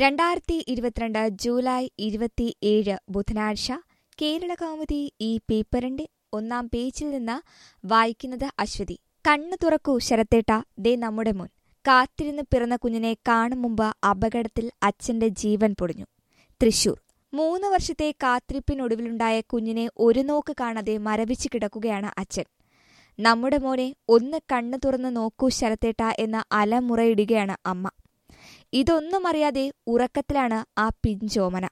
രണ്ടായിരത്തി ഇരുപത്തിരണ്ട് ജൂലൈ ഇരുപത്തിയേഴ് ബുധനാഴ്ച കേരള കൗമുദി ഈ പേപ്പറിന്റെ ഒന്നാം പേജിൽ നിന്ന് വായിക്കുന്നത് അശ്വതി കണ്ണു തുറക്കൂ ശരത്തേട്ട ദേ നമ്മുടെ മുൻ കാത്തിരുന്ന് പിറന്ന കുഞ്ഞിനെ കാണും മുമ്പ് അപകടത്തിൽ അച്ഛന്റെ ജീവൻ പൊടിഞ്ഞു തൃശൂർ മൂന്ന് വർഷത്തെ കാത്തിരിപ്പിനൊടുവിലുണ്ടായ കുഞ്ഞിനെ ഒരു നോക്ക് കാണാതെ മരവിച്ചു കിടക്കുകയാണ് അച്ഛൻ നമ്മുടെ മോനെ ഒന്ന് കണ്ണു തുറന്ന് നോക്കൂ ശരത്തേട്ട എന്ന അലമുറയിടുകയാണ് അമ്മ ഇതൊന്നും അറിയാതെ ഉറക്കത്തിലാണ് ആ പിഞ്ചോമന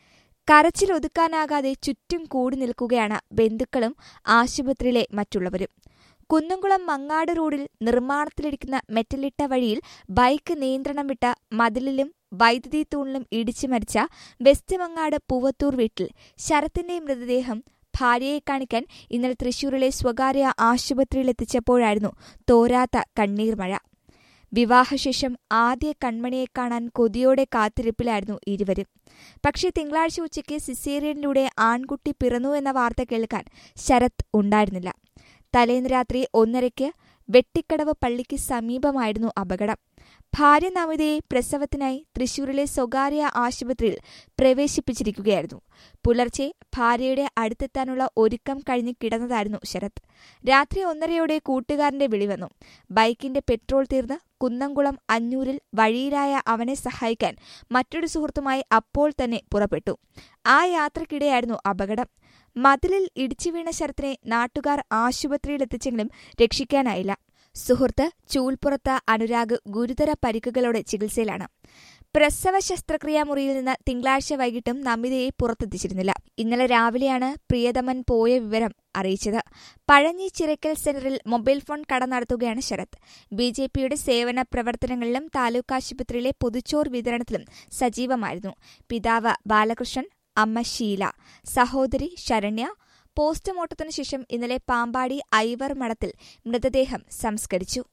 കരച്ചിലൊതുക്കാനാകാതെ ചുറ്റും കൂടി നിൽക്കുകയാണ് ബന്ധുക്കളും ആശുപത്രിയിലെ മറ്റുള്ളവരും കുന്നംകുളം മങ്ങാട് റോഡിൽ നിർമ്മാണത്തിലിരിക്കുന്ന മെറ്റലിട്ട വഴിയിൽ ബൈക്ക് നിയന്ത്രണം വിട്ട മതിലിലും വൈദ്യുതി തൂണിലും ഇടിച്ചു മരിച്ച വെസ്റ്റ് മങ്ങാട് പൂവത്തൂർ വീട്ടിൽ ശരത്തിന്റെ മൃതദേഹം ഭാര്യയെ കാണിക്കാൻ ഇന്നലെ തൃശൂരിലെ സ്വകാര്യ ആശുപത്രിയിലെത്തിച്ചപ്പോഴായിരുന്നു തോരാത്ത കണ്ണീർ മഴ വിവാഹശേഷം ആദ്യ കൺമണിയെ കാണാൻ കൊതിയോടെ കാത്തിരിപ്പിലായിരുന്നു ഇരുവരും പക്ഷേ തിങ്കളാഴ്ച ഉച്ചയ്ക്ക് സിസേറിയനിലൂടെ ആൺകുട്ടി പിറന്നു എന്ന വാർത്ത കേൾക്കാൻ ശരത് ഉണ്ടായിരുന്നില്ല തലേന്ന് രാത്രി ഒന്നരയ്ക്ക് വെട്ടിക്കടവ് പള്ളിക്ക് സമീപമായിരുന്നു അപകടം ഭാര്യ നമിതയെ പ്രസവത്തിനായി തൃശൂരിലെ സ്വകാര്യ ആശുപത്രിയിൽ പ്രവേശിപ്പിച്ചിരിക്കുകയായിരുന്നു പുലർച്ചെ ഭാര്യയുടെ അടുത്തെത്താനുള്ള ഒരുക്കം കഴിഞ്ഞ് കിടന്നതായിരുന്നു ശരത് രാത്രി ഒന്നരയോടെ കൂട്ടുകാരന്റെ വിളി വന്നു ബൈക്കിന്റെ പെട്രോൾ തീർന്ന് കുന്നംകുളം അഞ്ഞൂരിൽ വഴിയിലായ അവനെ സഹായിക്കാൻ മറ്റൊരു സുഹൃത്തുമായി അപ്പോൾ തന്നെ പുറപ്പെട്ടു ആ യാത്രക്കിടെയായിരുന്നു അപകടം മതിലിൽ ഇടിച്ചു വീണ ശരത്തിനെ നാട്ടുകാർ ആശുപത്രിയിലെത്തിച്ചെങ്കിലും രക്ഷിക്കാനായില്ല സുഹൃത്ത് ചൂൽപ്പുറത്ത് അനുരാഗ് ഗുരുതര പരിക്കുകളോടെ ചികിത്സയിലാണ് പ്രസവ ശസ്ത്രക്രിയാ മുറിയിൽ നിന്ന് തിങ്കളാഴ്ച വൈകിട്ടും നമിതയെ പുറത്തെത്തിച്ചിരുന്നില്ല ഇന്നലെ രാവിലെയാണ് പ്രിയതമൻ പോയ വിവരം അറിയിച്ചത് പഴഞ്ഞി ചിറക്കൽ സെന്ററിൽ മൊബൈൽ ഫോൺ കട നടത്തുകയാണ് ശരത് ബി ജെ പിയുടെ സേവന പ്രവർത്തനങ്ങളിലും താലൂക്ക് ആശുപത്രിയിലെ പൊതുച്ചോർ വിതരണത്തിലും സജീവമായിരുന്നു പിതാവ് ബാലകൃഷ്ണൻ അമ്മ ഷീല സഹോദരി ശരണ്യ പോസ്റ്റ്മോർട്ടത്തിനു ശേഷം ഇന്നലെ പാമ്പാടി ഐവർ മഠത്തിൽ മൃതദേഹം സംസ്കരിച്ചു